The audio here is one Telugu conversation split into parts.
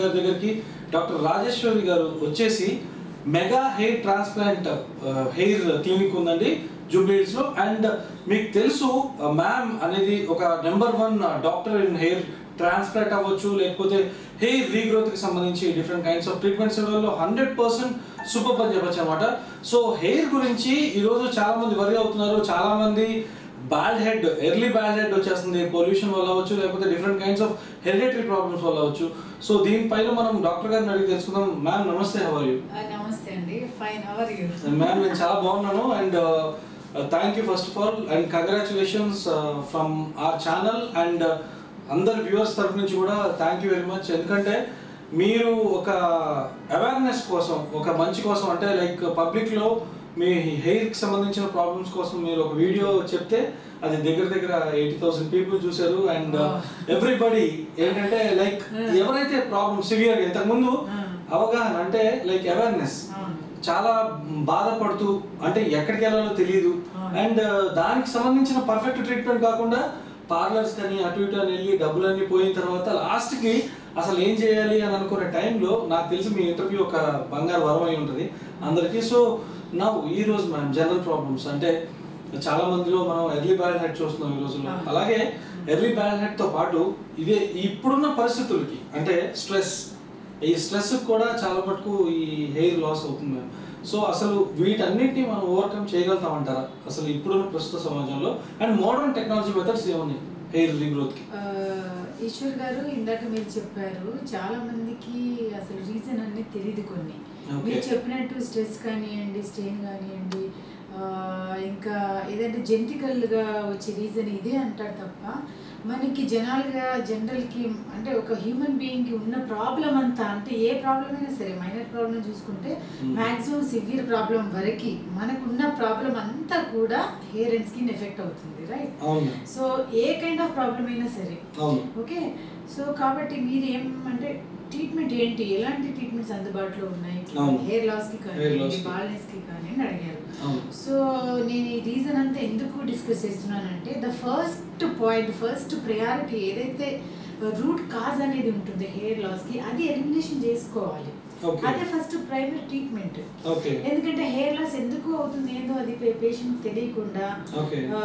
గారి దగ్గరికి డాక్టర్ రాజేశ్వరి గారు వచ్చేసి mega hair transplant hair clinic ఉందండి జూబ్లీహిల్స్ లో అండ్ మీకు తెలుసు మ్యామ్ అనేది ఒక number one doctor in hair transplant అవ్వచ్చు లేకపోతే హెయిర్ రీగ్రోత్ కి సంబంధించి డిఫరెంట్ కైండ్స్ ఆఫ్ ట్రీట్మెంట్స్ ఇవ్వడంలో హండ్రెడ్ పర్సెంట్ సూపర్ అని చెప్పొచ్చు అనమాట సో హెయిర్ గురించి ఈరోజు చాలా మంది వరి అవుతున్నారు చాలా మంది bald head early bald head వచ్చేస్తుంది పొల్యూషన్ వల్ల అవ్వచ్చు లేకపోతే different kinds of hereditary problems వల్ల అవ్వచ్చు సో దీనిపైన మనం డాక్టర్ గారిని అడిగి తెలుసుకుందాం మ్యామ్ నమస్తే హవర్ యూ ఆ, నమస్తే అండి ఫైన్ అవర్ యూ మ్యామ్ నేను చాలా బాగున్నాను and thank you first of all and congratulations from our channel and అందరి వ్యూవర్స్ తరపు నుంచి కూడా థ్యాంక్ యూ వెరీ మచ్ ఎందుకంటే మీరు ఒక అవేర్నెస్ కోసం ఒక మంచి కోసం అంటే లైక్ పబ్లిక్లో మీ హెయిర్కి సంబంధించిన ప్రాబ్లమ్స్ కోసం మీరు ఒక వీడియో చెప్తే అది దగ్గర దగ్గర ఎయిటీ థౌసండ్ పీపుల్ చూశారు అండ్ Wow. ఎవ్రీబడి ఏంటంటే లైక్ ఎవరైతే ప్రాబ్లమ్ సివియర్ ఇంతకుముందు అవగాహన అంటే లైక్ అవేర్నెస్ చాలా బాధపడుతూ అంటే ఎక్కడికి వెళ్ళాలో తెలియదు అవును. అండ్ దానికి సంబంధించిన పర్ఫెక్ట్ ట్రీట్మెంట్ కాకుండా పార్లర్స్ కానీ అటు ఇటు అని వెళ్ళి డబ్బులన్నీ పోయిన తర్వాత లాస్ట్కి అసలు ఏం చేయాలి అని అనుకునే టైంలో నాకు తెలిసి మీ ఇంటర్వ్యూ ఒక బంగారు వరం అయి ఉంటుంది అందరికీ సో నా ఈ రోజు మ్యామ్ జనరల్ ప్రాబ్లమ్స్ అంటే చాలా మందిలో మనం ఎర్లీ బ్యాడ్ హెడ్ చూస్తున్నాం ఈ రోజుల్లో అవును. అలాగే ఎర్లీ బ్యాడ్ హెడ్ తో పాటు ఇదే ఇప్పుడున్న పరిస్థితులకి అంటే స్ట్రెస్ ఈ స్ట్రెస్ కూడా చాలా మటుకు ఈ హెయిర్ లాస్ అవుతుంది మ్యామ్ సో అసలు వీటన్నిటిని మనం ఓవర్కమ్ చేయగలుగుతామంటారా అసలు ఇప్పుడున్న ప్రస్తుత సమాజంలో అండ్ మోడర్న్ టెక్నాలజీ మెథడ్స్ ఏమున్నాయి హెయిర్ రీగ్రోత్ కి ఆ, ఈశ్వర్ గారు ఇందాక మీరు చెప్పారు చాలా మందికి అసలు రీజన్ అన్ని తెలియదు కొన్ని Okay. మీరు చెప్పినట్టు స్ట్రెస్ కానివ్వండి స్ట్రెయిన్ కానివ్వండి ఆ, ఇంకా ఏదంటే జెంటికల్గా వచ్చే రీజన్ ఇదే అంటారు తప్ప మనకి జనాలుగా జనరల్కి అంటే ఒక హ్యూమన్ బీయింగ్కి ఉన్న ప్రాబ్లం అంతా అంటే ఏ ప్రాబ్లం అయినా సరే మైనర్ ప్రాబ్లం చూసుకుంటే Hmm. మ్యాక్సిమం సివియర్ ప్రాబ్లం వరకు మనకున్న ప్రాబ్లం అంతా కూడా హెయిర్ అండ్ స్కిన్ ఎఫెక్ట్ అవుతుంది రైట్ అవును సో ఏ కైండ్ ఆఫ్ ప్రాబ్లం అయినా సరే అవును ఓకే సో కాబట్టి మీరు ఏం అంటే ట్రీట్మెంట్ ఏంటి ఎలాంటి ట్రీట్మెంట్స్ అందుబాటులో ఉన్నాయి అవును. హెయిర్ లాస్ కి Hair కానీ loss కి. బాల్నెస్ కి కానీ అని అడిగారు అవును సో నేను ఈ రీజన్ అంతా ఎందుకు డిస్కస్ చేస్తున్నానంటే the first point first priority ఏదైతే రూట్ కాజ్ అనేది ఉంటుంది హెయిర్ లాస్ కి అది ఎలిమినేషన్ చేసుకోవాలి Okay. అదే ఫస్ట్ ప్రైమరీ ట్రీట్మెంట్ ఓకే ఎందుకంటే హెయిర్ లాస్ ఎందుకు అవుతుంది ఏందో అది పేషెంట్ తెలియకుండా Okay. ఆ,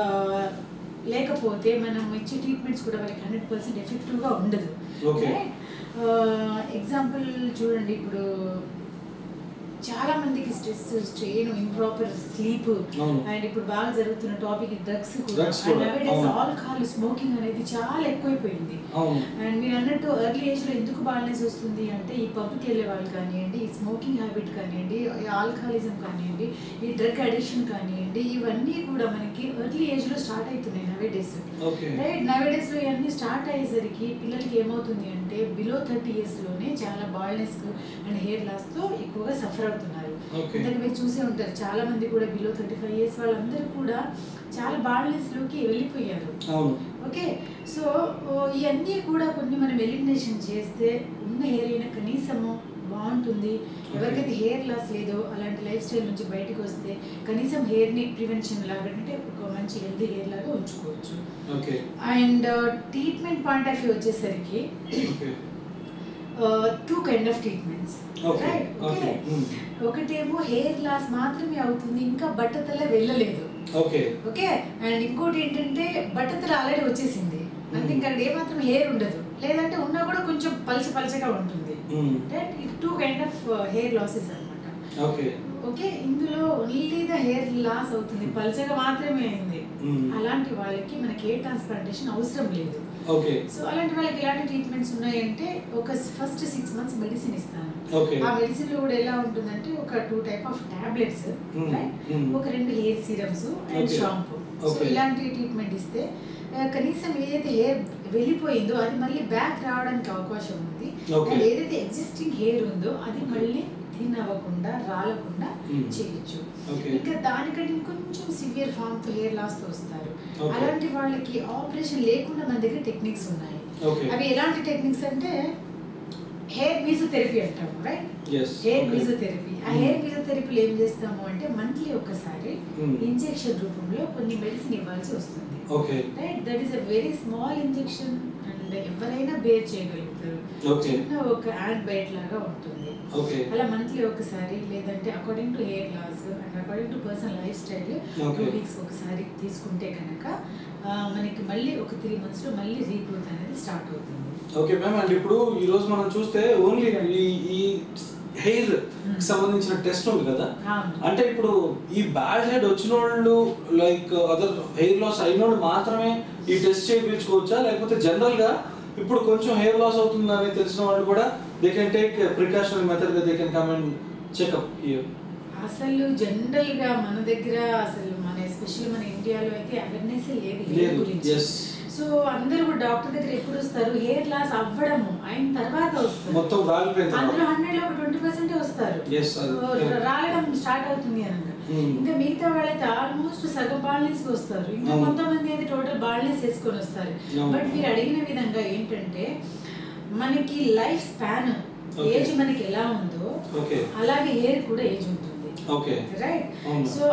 లేకపోతే మనం ఇచ్చే ట్రీట్మెంట్స్ కూడా వాళ్ళకి హండ్రెడ్ పర్సెంట్ ఎఫెక్టివ్గా ఉండదు Okay. ఎగ్జాంపుల్ చూడండి ఇప్పుడు చాలా మందికి స్ట్రెస్ స్ట్రెయిన్ ఇంప్రాపర్ స్లీప్ అవును. అండ్ ఇప్పుడు బాగా జరుగుతున్న టాపిక్ డ్రగ్స్ Drugs కూడా, అవును. ఆల్కహాల్ స్మోకింగ్ అనేది చాలా ఎక్కువైపోయింది అవును అండ్ మీరు అన్నట్టు ఎర్లీ ఏజ్లో ఎందుకు బాల్నెస్ వస్తుంది అంటే ఈ పబ్కి వెళ్ళే వాళ్ళు కానివ్వండి ఈ స్మోకింగ్ హ్యాబిట్ కానివ్వండి ఈ ఆల్కహాలిజం కానివ్వండి ఈ డ్రగ్ అడిక్షన్ కానివ్వండి ఇవన్నీ కూడా మనకి ఎర్లీ ఏజ్లో స్టార్ట్ అవుతున్నాయి నవే డేస్ Okay. రైట్ నవే డేస్లో ఇవన్నీ స్టార్ట్ అయ్యేసరికి పిల్లలకి ఏమవుతుంది అంటే బిలో థర్టీ ఇయర్స్లోనే చాలా బాల్నెస్ అండ్ హెయిర్ లాస్తో ఎక్కువగా సఫర్ అవుతున్నారు Okay. ఇంతకు మీరు చూసే ఉంటారు చాలా మంది కూడా బిలో థర్టీ ఫైవ్ ఇయర్స్ వాళ్ళందరూ కూడా చాలా బాల్నెస్లోకి వెళ్ళిపోయారు అవును ఓకే సో ఓ, ఇవన్నీ కూడా కొన్ని మనం ఎలిమినేషన్ చేస్తే ఉన్న హెయిర్ అయినా కనీసము బాగుంటుంది ఎవరికైతే హెయిర్ లాస్ లేదో అలాంటి లైఫ్ స్టైల్ నుంచి బయటకు వస్తే కనీసం హెయిర్ని ప్రివెన్షన్ లాగా అంటే ఒక మంచి హెల్తీ హెయిర్ లాగా ఉంచుకోవచ్చు okay and treatment point of view వచ్చేసరికి okay two kind of treatments Okay, okay, mm. ఒకటేమో హెయిర్ లాస్ మాత్రమే అవుతుంది ఇంకా బట్టతల వెళ్ళలేదు ఓకే ఓకే అండ్ ఇంకోటి ఏంటంటే బట్టతల ఆల్రెడీ వచ్చేసింది అంటే ఇంకా అక్కడ ఏమాత్రం హెయిర్ ఉండదు లేదంటే ఉన్నా కూడా కొంచెం పలచ పలచగా ఉంటుంది Mm. రైట్ ఈ two kind of hair losses అన్నమాట ఓకే ఓకే ఇందులో ఓన్లీ ద హెయిర్ లాస్ అవుతుంది పలచగా మాత్రమే అయింది Mm. అలాంటి వాళ్ళకి మనకి హెయిర్ ట్రాన్స్ప్లాంటేషన్ అవసరం లేదు ఓకే సో అలాంటి వాళ్ళకి ఎలాంటి ట్రీట్మెంట్స్ ఉన్నాయంటే ఒక ఫస్ట్ సిక్స్ మంత్స్ మెడిసిన్ ఇస్తాను Okay. ఆ మెడిసిన్ లో కూడా ఎలా ఉంటుందంటే ఒక two type of tablets Mm. Mm. ఒక రెండు hair serums and Okay. Shampoo so Okay. ఇలాంటి ట్రీట్మెంట్ ఇస్తే ఆ, కనీసం ఏదైతే హెయిర్ వెళ్ళిపోయిందో అది మళ్ళీ బ్యాక్ రావడానికి అవకాశం ఉంది Okay. అండ్ ఏదైతే ఎగ్జిస్టింగ్ హెయిర్ ఉందో అది మళ్ళీ థిన్ అవ్వకుండా రాలకుండా Mm. చేయొచ్చు Okay. ఇంకా దానికంటే ఇంకొంచెం సివియర్ ఫామ్ తో హెయిర్ లాస్ తో వస్తారు Okay. అలాంటి వాళ్ళకి ఆపరేషన్ లేకుండా మన దగ్గర టెక్నిక్స్ ఉన్నాయి Okay. అవి ఎలాంటి టెక్నిక్స్ అంటే హెయిర్ మ్యూజోథెరపీ అంటాము right Yes. Hair Okay. Mesotherapy ఆ Mm. హెయిర్ మ్యూజోథెరపీలో ఏం చేస్తాము అంటే మంత్లీ ఒకసారి Mm. ఇంజెక్షన్ రూపంలో కొన్ని మెడిసిన్ ఇవ్వాల్సి వస్తుంది okay right that is a very small injection and ఎవరైనా బేర్ చేయగలుగుతారు చెప్తారు Okay. చిన్న ఒక యాడ్ బైట్ లాగా ఉంటుంది ఓకే అలా మంత్లీ ఒకసారి లేదంటే according to hair loss and according to personal lifestyle two Okay. Weeks ఒకసారి తీసుకుంటే కనుక ఆ, మనకి మళ్ళీ ఒక త్రీ మంత్స్లో మళ్ళీ రీగ్రోత్ అనేది స్టార్ట్ అవుతుంది ఓకే మ్యామ్ అండ్ ఇప్పుడు ఈ రోజు మనం చూస్తే ఓన్లీ ఈ ఈ హెయిర్ సంబంధించిన టెస్ట్ ఉంది కదా అవును. అంటే ఇప్పుడు ఈ బ్యాడ్ హెడ్ వచ్చిన వాళ్ళు లైక్ అదర్ హెయిర్ లాస్ అయిన వాళ్ళు మాత్రమే ఈ టెస్ట్ చేయించుకోవచ్చా లేకపోతే జనరల్ గా ఇప్పుడు కొంచెం హెయిర్ లాస్ అవుతుందని తెలిసిన వాళ్ళు కూడా they can take precautionary method they can come and checkup here అసలు జనరల్ గా మన దగ్గర అసలు మన ఎస్పెషల్లీ మన ఇండియాలో అయితే అవేర్నెస్ లేదు హెయిర్ లేదు, గురించి yes. సో అందరూ కూడా డాక్టర్ దగ్గర ఎప్పుడు వస్తారు హెయిర్ లాస్ అవ్వడము అయిన తర్వాత వస్తారు మొత్తం రాలిపోయిన అందులో తర్వాత హండ్రెడ్ లో ఒక ట్వంటీ పర్సెంట్ వస్తారు Yes, అది సో correct. రాలడం స్టార్ట్ అవుతుంది అనగా Hmm. ఇంకా మిగతా వాళ్ళైతే ఆల్మోస్ట్ సగం బాల్నెస్ వస్తారు ఇంకా అవును. కొంతమంది అయితే టోటల్ బాల్నెస్ వేసుకొని వస్తారు అవును. బట్ మీరు అడిగిన విధంగా ఏంటంటే మనకి లైఫ్ స్పాన్ Okay. ఏజ్ మనకి ఎలా ఉందో ఓకే అలాగే హెయిర్ కూడా ఏజ్ ఉంటుంది ఓకే రైట్ అవును. సో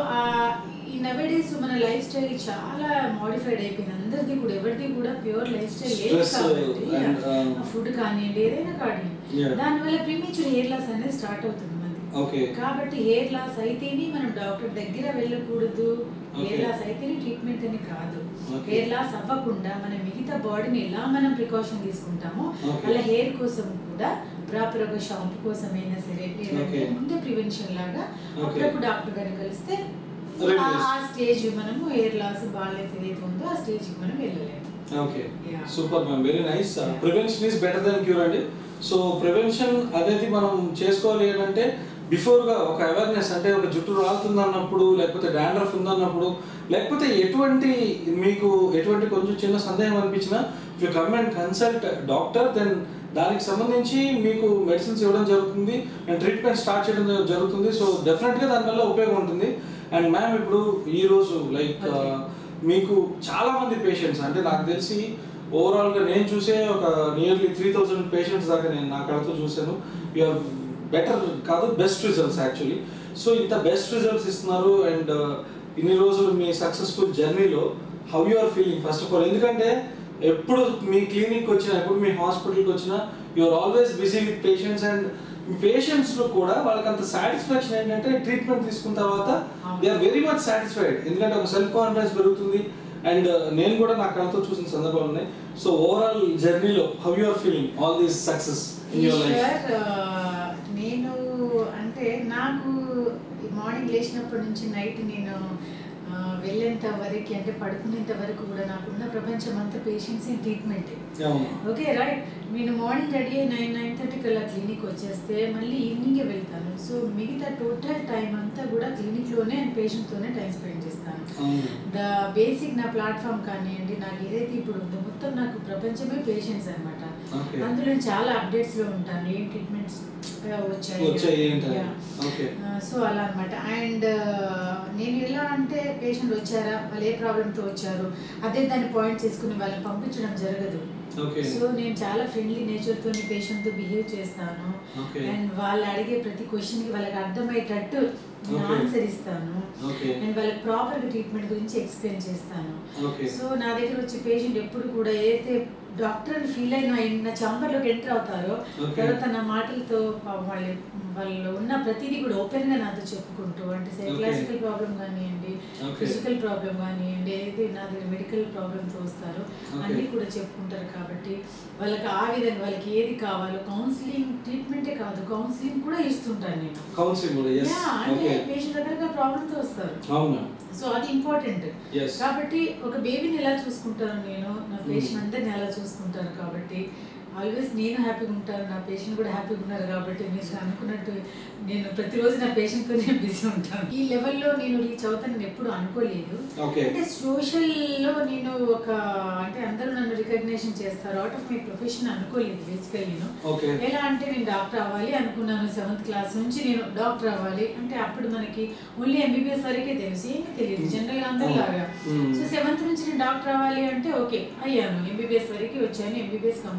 ఈ నవడేస్ మన లైఫ్ స్టైల్ చాలా మోడిఫైడ్ అయిపోయింది అందరిది కూడా ఎవరిది కూడా ప్యూర్ లైఫ్ స్టైల్ లేదు Stress కాబట్టి and, um, ఫుడ్ కానివ్వండి ఏదైనా కానివ్వండి Yeah. దానివల్ల ప్రీమేచ్యూర్ హెయిర్ లాస్ అనేది స్టార్ట్ అవుతుంది మనది ఓకే కాబట్టి హెయిర్ లాస్ అయితేనే మనం డాక్టర్ దగ్గర వెళ్ళకూడదు హెయిర్ Okay. లాస్ అయితేనే ట్రీట్మెంట్ అని కాదు Okay. హెయిర్ లాస్ అవ్వకుండా మన మిగతా బాడీని ఎలా మనం ప్రికాషన్ తీసుకుంటామో Okay. అలా హెయిర్ కోసం కూడా ప్రాపర్ ఒక షాంపూ కోసమైనా సరే లేదంటే Okay. ముందే ప్రివెన్షన్ లాగా Okay. అప్పుడప్పుడు డాక్టర్ గారిని కలిస్తే Remedies. ఆ- ఆ స్టేజ్ మనము హెయిర్ లాస్ బాల్నెస్ ఏదైతే ఉందో ఆ స్టేజ్ కి మనం వెళ్ళలేము okay Yeah. Super ma'am very nice Yeah. Prevention is better then cure అండి సో ప్రివెన్షన్ అనేది మనం చేసుకోవాలి ఏంటంటే బిఫోర్గా ఒక అవేర్నెస్ అంటే ఒక జుట్టు రాలుతుంది అన్నప్పుడు లేకపోతే డాండ్రఫ్ ఉందన్నప్పుడు లేకపోతే ఎటువంటి మీకు ఎటువంటి కొంచెం చిన్న సందేహం అనిపించినా you come and consult doctor then దానికి సంబంధించి మీకు మెడిసిన్స్ ఇవ్వడం జరుగుతుంది అండ్ ట్రీట్మెంట్ స్టార్ట్ చేయడం జ- జరుగుతుంది సో డెఫినెట్గా దానివల్ల ఉపయోగం ఉంటుంది అండ్ మ్యామ్ ఇప్పుడు ఈరోజు లైక్ Okay. మీకు చాలా మంది పేషెంట్స్ అంటే నాకు తెలిసి ఓవరాల్ గా నేను చూసే ఒక నియర్లీ త్రీ థౌసండ్ పేషెంట్స్ దాకా నేను నా కళ్ళతో చూశాను యూఆర్ బెటర్ కాదు బెస్ట్ రిజల్ట్స్ యాక్చువల్లీ సో ఇంత బెస్ట్ రిజల్ట్స్ ఇస్తున్నారు అండ్ ఇన్ని రోజులు మీ సక్సెస్ఫుల్ జర్నీలో how you are feeling first of all ఎందుకంటే ఎప్పుడు మీ క్లినిక్ వచ్చినా ఎప్పుడు మీ హాస్పిటల్కి వచ్చినా you're always busy with patients and patients లో కూడా వాళ్ళకి అంత సాటిస్ఫాక్షన్ ఏంటంటే ట్రీట్మెంట్ తీసుకున్న తర్వాత they are very much satisfied ఎందుకంటే ఒక సెల్ఫ్ కాన్ఫిడెన్స్ పెరుగుతుంది అండ్ నేను కూడా నా కళ్ళతో చూసిన సందర్భాలు ఉన్నాయి సో ఓవరాల్ జర్నీలో how you are feeling all these success in your life Eshwar, ఆ, నేను అంటే నాకు మార్నింగ్ లేచినప్పటి నుంచి నైట్ నేను ఆ, వెళ్ళేంత వరకు అంటే పడుకునేంత వరకు కూడా నాకున్న ప్రపంచం అంతా పేషెంట్స్ ఇన్ ట్రీట్మెంట్ అవును ఓకే రైట్ నేను మార్నింగ్ రెడీ అయ్యి నైన్ నైన్ థర్టీకి అలా క్లినిక్ వచ్చేస్తే మళ్ళీ ఈవినింగే వెళ్తాను సో మిగతా టోటల్ టైం అంతా కూడా క్లినిక్లోనే అండ్ పేషెంట్తోనే టైం స్పెండ్ చేస్తాను అవును ద బేసిక్ నా ప్లాట్ఫామ్ కానివ్వండి నాకు ఏదైతే ఇప్పుడు ఉందో మొత్తం నాకు ప్రపంచమే పేషెంట్స్ అనమాట Okay. అందులో నేను చాలా అప్డేట్స్ లో ఉంటాను ఏం ట్రీట్మెంట్స్ వచ్చాయి వచ్చాయి ఏంటని Yeah. ఓకే సో అలా అనమాట అండ్ నేను ఎలా అంటే పేషెంట్ వచ్చారా వాళ్ళు ఏ ప్రాబ్లంతో వచ్చారు అదే దాన్ని పాయింట్ చేసుకుని వాళ్ళని పంపించడం జరగదు ఓకే సో నేను చాలా ఫ్రెండ్లీ నేచర్తో పేషెంట్తో బిహేవ్ చేస్తాను Okay. అండ్ వాళ్ళు అడిగే ప్రతి క్వశ్చన్కి వాళ్ళకి అర్థమయ్యేటట్టు నేను Okay. ఆన్సర్ ఇస్తాను Okay. అండ్ వాళ్ళకి ప్రాపర్గా ట్రీట్మెంట్ గురించి ఎక్స్ప్లెయిన్ చేస్తాను Okay. సో నా దగ్గర వచ్చే పేషెంట్ ఎప్పుడు కూడా ఏదైతే డాక్టర్ అని ఫీల్ అయిన నా చాంబర్లోకి ఎంటర్ అవుతారో Okay. తర్వాత నా మాటలతో పాపం వాళ్ళు వాళ్ళు ఉన్న ప్రతిదీ కూడా ఓపెన్ గా నాతో చెప్పుకుంటూ అంటే సైకలాజికల్ ప్రాబ్లం కానివ్వండి Okay. ఫిజికల్ ప్రాబ్లం కానివ్వండి ఏదైతే నా దగ్గర మెడికల్ ప్రాబ్లంతో వస్తారో Okay. అన్నీ కూడా చెప్పుకుంటారు కాబట్టి వాళ్ళకి ఆ విధంగా వాళ్ళకి ఏది కావాలో కౌన్సిలింగ్ ట్రీట్మెంటే కాదు కౌన్సిలింగ్ కూడా ఇస్తుంటాను నేను కౌన్సిలింగ్ కూడా ఎస్ Yeah, అంటే ఓకే పేషెంట్ దగ్గర ప్రాబ్లంతో వస్తారు అవును సో అది ఇంపార్టెంట్ Yes. కాబట్టి ఒక బేబీని ఎలా చూసుకుంటాను నేను నా పేషెంట్ అందరిని ఎలా చూసుకుంటాను కాబట్టి ఆల్వేస్ నేను హ్యాపీగా ఉంటాను నా పేషెంట్ కూడా హ్యాపీగా ఉన్నారు కాబట్టి మీరు అనుకున్నట్టు నేను ప్రతిరోజు నా పేషెంట్తో నేను బిజీ ఉంటాను ఈ లెవెల్లో నేను రీచ్ అవుతాను నేను ఎప్పుడు అనుకోలేదు Okay. అంటే సోషల్లో నేను ఒక అంటే అందరూ నన్ను రికగ్నేషన్ చేస్తారు అవుట్ ఆఫ్ మై ప్రొఫెషన్ అనుకోలేదు బేసికల్ నేను Okay. ఎలా అంటే నేను డాక్టర్ అవ్వాలి అనుకున్నాను సెవెంత్ క్లాస్ నుంచి నేను డాక్టర్ అవ్వాలి అంటే అప్పుడు మనకి ఓన్లీ ఎంబీబీఎస్ వరకే తెలుసు ఏమీ తెలియదు జనరల్ గా అందరిలాగా Mm. సో సెవెంత్ నుంచి నేను డాక్టర్ అవ్వాలి అంటే ఓకే అయ్యాను ఎంబీబీఎస్ వరకు వచ్చాను ఎంబీబీఎస్ కంప్లీట్ చేశాను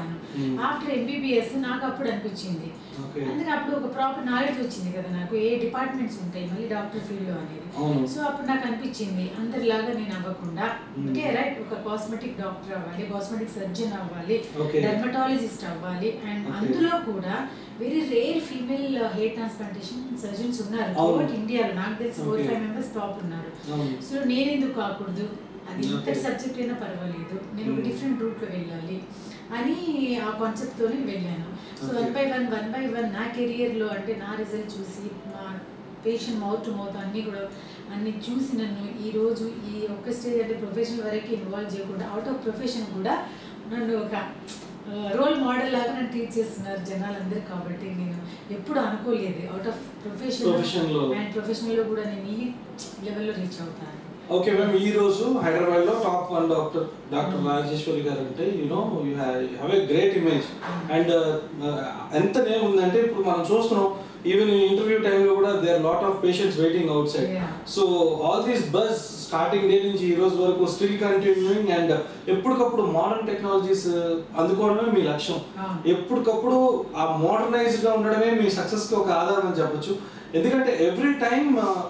చేశాను Hmm. ఆఫ్టర్ ఎంబీబీఎస్ నాకు అప్పుడు అనిపించింది ఓకే అందుకే అప్పుడు ఒక ప్రాపర్ నాలెడ్జ్ వచ్చింది కదా నాకు ఏ డిపార్ట్మెంట్స్ ఉంటాయి మళ్ళీ డాక్టర్ ఫీల్డ్ లో అనేది అవును సో అప్పుడు నాకు అనిపించింది అందరిలాగా నేను అవ్వకుండా Hmm. ఓకే రైట్ ఒక కాస్మెటిక్ డాక్టర్ అవ్వాలి కాస్మెటిక్ సర్జన్ అవ్వాలి Okay. డెర్మటాలజిస్ట్ అవ్వాలి అండ్ Okay. అందులో కూడా very rare female hair transplantation surgeons ఉన్నారు అవును. థ్రూఅవుట్ ఇండియాలో నాకు తెలిసి four Okay. Five members top ఉన్నారు అవును సో నేను ఎందుకు కాకూడదు అది Okay. ఇంతటి సబ్జెక్ట్ అయినా పర్వాలేదు నేను ఒక Hmm. డిఫరెంట్ రూట్లో వెళ్ళాలి అని ఆ కాన్సెప్ట్తోనే వెళ్ళాను so Okay. One by one one by one నా కెరియర్లో అంటే నా రిజల్ట్ చూసి మా పేషెంట్ మౌత్ టు మౌత్ అన్నీ కూడా అన్ని చూసి నన్ను ఈ రోజు ఈ ఒక్క స్టేజ్ అంటే ప్రొఫెషనల్ వరకు ఇన్వాల్వ్ చేయకుండా అవుట్ ఆఫ్ ప్రొఫెషన్ కూడా నన్ను ఒక రోల్ మోడల్ లాగా నన్ను ట్రీట్ చేస్తున్నారు జనాలందరూ కాబట్టి నేను ఎప్పుడు అనుకోలేదు అవుట్ ఆఫ్ Profession ప్రొఫెషన్ లో. అండ్ ప్రొఫెషనల్లో కూడా నేను ఈ లెవెల్లో రీచ్ అవుతాను ఓకే మ్యామ్ ఈ రోజు హైదరాబాద్ లో top one doctor doctor Rajeshwari garu అంటే you know you have a great image and ఎంత నేమ్ ఉందంటే ఇప్పుడు మనం చూస్తున్నాం ఈవెన్ ఇంటర్వ్యూ టైంలో కూడా they are lot of patients waiting outside Yeah. So all these bus starting day నుంచి ఈ రోజు వరకు స్టిల్ కంటిన్యూయింగ్ అండ్ ఎప్పటికప్పుడు మోడర్న్ టెక్నాలజీస్ అందుకోవడమే మీ లక్ష్యం అవును. ఎప్పటికప్పుడు ఆ మోడర్నైజ్డ్ గా ఉండడమే మీ సక్సెస్ కి ఒక ఆధారం అని చెప్పొచ్చు ఎందుకంటే ఎవ్రీ టైం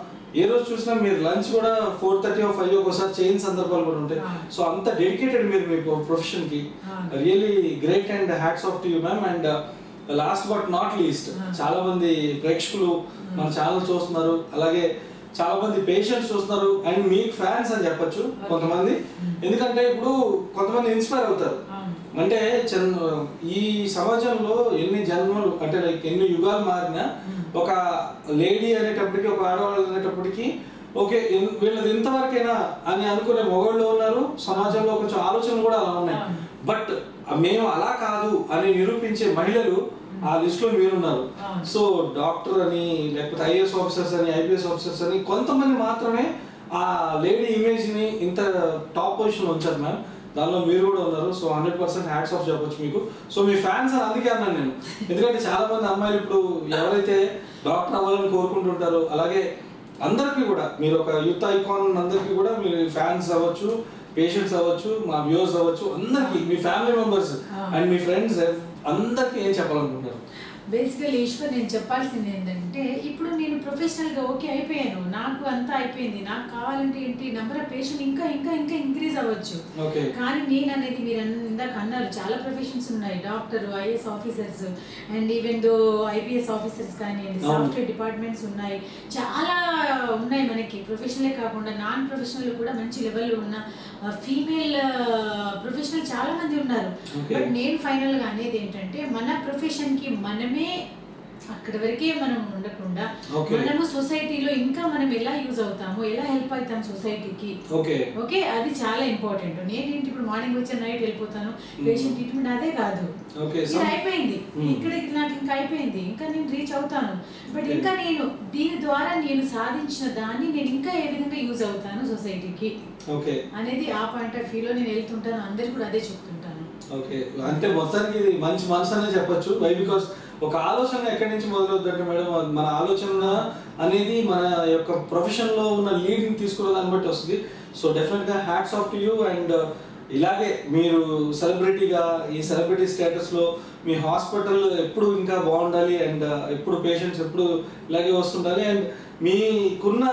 ఏ రోజు చూసినా మీరు లంచ్ కూడా ఫోర్ థర్టీ ఫైవ్ ఒకసారి చేయని సందర్భాలు కూడా ఉంటాయి Ah. సో అంత డెడికేటెడ్ మీరు మీ ప్రొఫెషన్ కి Ah. Really great and hats off to you ma'am and last but not least Ah. చాలా మంది ప్రేక్షకులు మన ఛానల్ చూస్తున్నారు అలాగే చాలా మంది పేషెంట్స్ చూస్తున్నారు అండ్ మీకు ఫ్యాన్స్ అని చెప్పొచ్చు Okay. కొంతమంది Mm. ఎందుకంటే ఇప్పుడు కొంతమంది ఇన్స్పైర్ అవుతారు అవును అంటే చంద్ర ఈ సమాజంలో ఎన్ని జన్మలు అంటే లైక్ ఎన్ని యుగాలు మారినా Mm. ఒక లేడీ అనేటప్పటికి ఒక ఆడవాళ్ళు అనేటప్పటికి ఓకే ఇన్- వీళ్ళది ఇంతవరకేనా అని అనుకునే మొగోళ్ళు ఉన్నారు సమాజంలో కొంచెం ఆలోచనలు కూడా అలా ఉన్నాయి అవును. బట్ మేము అలా కాదు అని నిరూపించే మహిళలు ఆ లిస్ట్ లో మీరున్నారు అవును. సో డాక్టర్ అని లేకపోతే ఐఏఎస్ ఆఫీసర్స్ అని ఐపీఎస్ ఆఫీసర్స్ అని కొంతమంది మాత్రమే ఆ లేడీ ఇమేజ్ ని ఇంత టాప్ పొజిషన్ ఉంచారు మ్యామ్ దానిలో మీరు కూడా ఉన్నారు so hundred percent hats off చెప్పొచ్చు మీకు సో మీ ఫ్యాన్స్ అని అందుకే అన్నాను నేను ఎందుకంటే చాలా మంది అమ్మాయిలు ఇప్పుడు ఎవరైతే డాక్టర్ అవ్వాలని కోరుకుంటుంటారో అలాగే అందరికీ కూడా మీరు ఒక యూత్ ఐకాన్ అందరికీ కూడా మీరు ఫ్యాన్స్ అవ్వచ్చు పేషెంట్స్ అవ్వచ్చు మా వ్యూవర్స్ అవ్వచ్చు అందరికీ మీ ఫ్యామిలీ మెంబర్స్ అండ్ మీ ఫ్రెండ్స్ అందరికీ ఏం చెప్పాలనుకుంటున్నారు బేసికల్ ఈశ్వర్ నేను చెప్పాల్సింది ఏంటంటే ఇప్పుడు నేను ప్రొఫెషనల్గా ఓకే అయిపోయాను నాకు అంతా అయిపోయింది నాకు కావాలంటే ఏంటి నెంబర్ ఆఫ్ పేషెంట్ ఇంకా ఇంకా ఇంకా ఇంక్రీజ్ అవ్వచ్చు ఓకే కానీ నేను అనేది మీరు అన్న- ఇందాక అన్నారు చాలా ప్రొఫెషన్స్ ఉన్నాయి doctor IAS officers and even though IPS officers కానివ్వండి అవును. సాఫ్ట్వేర్ డిపార్ట్మెంట్స్ ఉన్నాయి చాలా ఉన్నాయి మనకి ప్రొఫెషనలే కాకుండా నాన్ ప్రొఫెషనల్ కూడా మంచి లెవెల్లో ఉన్న ఫీమేల్ ప్రొఫెషనల్ చాలా మంది ఉన్నారు Okay. బట్ నేను ఫైనల్ గా అనేది ఏంటంటే మన ప్రొఫెషన్ కి మనమే అక్కడ వరకే మనం ఉండకుండా Okay. మనము సొసైటీలో ఇంకా మనం ఎలా యూజ్ అవుతాము ఎలా హెల్ప్ అవుతాం సొసైటీకి ఓకే ఓకే అది చాలా ఇంపార్టెంట్ నేనేంటి ఇప్పుడు మార్నింగ్ వచ్చి నైట్ వెళ్ళిపోతాను పేషెంట్ ట్రీట్మెంట్ అదే కాదు ఓకే ఇది some- అయిపోయింది Hmm. ఇక్కడ నాకు ఇంకా అయిపోయింది ఇంకా నేను రీచ్ అవుతాను బట్ Okay. ఇంకా నేను దీని ద్వారా నేను సాధించిన దాన్ని నేను ఇంకా ఏ విధంగా యూజ్ అవుతాను సొసైటీకి ఓకే అనేది ఆ పాయింట్ ఆఫ్ వ్యూలో నేను వెళ్తుంటాను అందరికి కూడా అదే చెప్తుంటాను ఓకే అంటే మొత్తానికి ఇది మంచి మనసు అనే చెప్పొచ్చు వై బికాస్ ఒక ఆలోచన ఎక్కడి నుంచి మొదలవుతుందంటే మేడం మన ఆలోచన అనేది మన యొక్క ప్రొఫెషన్ లో ఉన్న లీడ్ ని తీసుకున్న దాన్ని బట్టి వస్తుంది సో డెఫినెట్ గా hats off to you and ఇలాగే మీరు సెలబ్రిటీగా ఈ సెలబ్రిటీ స్టేటస్ లో మీ హాస్పిటల్ ఎప్పుడు ఇంకా బాగుండాలి అండ్ ఎప్పుడు పేషెంట్స్ ఎప్పుడు ఇలాగే వస్తుండాలి అండ్ మీకున్న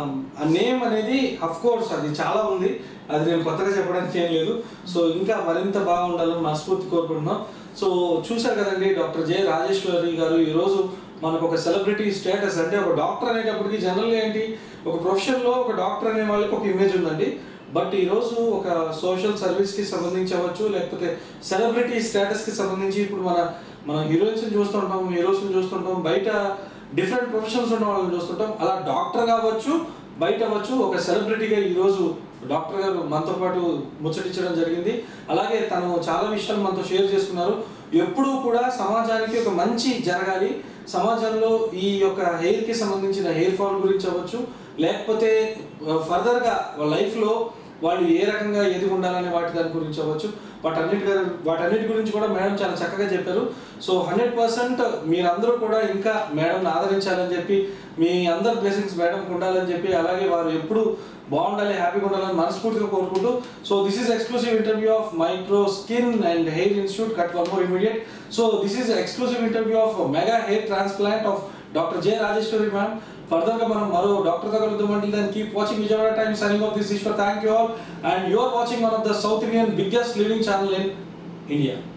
నేమ్ అనేది అఫ్ కోర్స్ అది చాలా ఉంది అది నేను కొత్తగా చెప్పడానికి ఏం లేదు సో ఇంకా మరింత బాగుండాలని మనస్ఫూర్తి కోరుకుంటున్నాం సో చూశారు కదండి డాక్టర్ జె రాజేశ్వరి గారు ఈరోజు మనకు ఒక సెలబ్రిటీ స్టేటస్ అంటే ఒక డాక్టర్ అనేటప్పటికి జనరల్గా ఏంటి ఒక ప్రొఫెషన్లో ఒక డాక్టర్ అనే వాళ్ళకి ఒక ఇమేజ్ ఉందండి బట్ ఈరోజు ఒక సోషల్ సర్వీస్కి సంబంధించి అవ్వచ్చు లేకపోతే సెలబ్రిటీ స్టేటస్కి సంబంధించి ఇప్పుడు మన మన హీరోయిన్స్ని చూస్తుంటాం హీరోస్ని చూస్తుంటాం బయట డిఫరెంట్ ప్రొఫెషన్స్ ఉన్న వాళ్ళని చూస్తుంటాం అలా డాక్టర్ కావచ్చు బయట అవ్వచ్చు ఒక సెలబ్రిటీగా ఈరోజు డాక్టర్ గారు మనతో పాటు ముచ్చటించడం జరిగింది అలాగే తను చాలా విషయాలు మనతో షేర్ చేసుకున్నారు ఎప్పుడూ కూడా సమాజానికి ఒక మంచి జరగాలి సమాజంలో ఈ యొక్క హెయిర్కి సంబంధించిన హెయిర్ ఫాల్ గురించి అవ్వచ్చు లేకపోతే ఫర్దర్గా లైఫ్లో వాళ్ళు ఏ రకంగా ఎదిగి ఉండాలనే వాటి దాని గురించి అవ్వచ్చు వాటన్నిటి గారు వాటన్నిటి గురించి కూడా మేడం చాలా చక్కగా చెప్పారు సో హండ్రెడ్ పర్సెంట్ మీరందరూ కూడా ఇంకా మేడంని ఆదరించాలని చెప్పి మీ అందరి బ్లెస్సింగ్స్ మేడంకి ఉండాలని చెప్పి అలాగే వారు ఎప్పుడు బాగుండాలి హ్యాపీగా ఉండాలని మనస్ఫూర్తిగా కోరుకుంటూ so this is exclusive interview of micro skin and hair institute cut one more immediate so this is exclusive interview of mega hair transplant of doctor J Rajeshwari ma'am further గా మనం మరో డాక్టర్ తో కలుద్దాం అంటే దాన్ని keep watching Vijayawada time signing off this Eshwar thank you all and you are watching one of the South Indian biggest living channel in India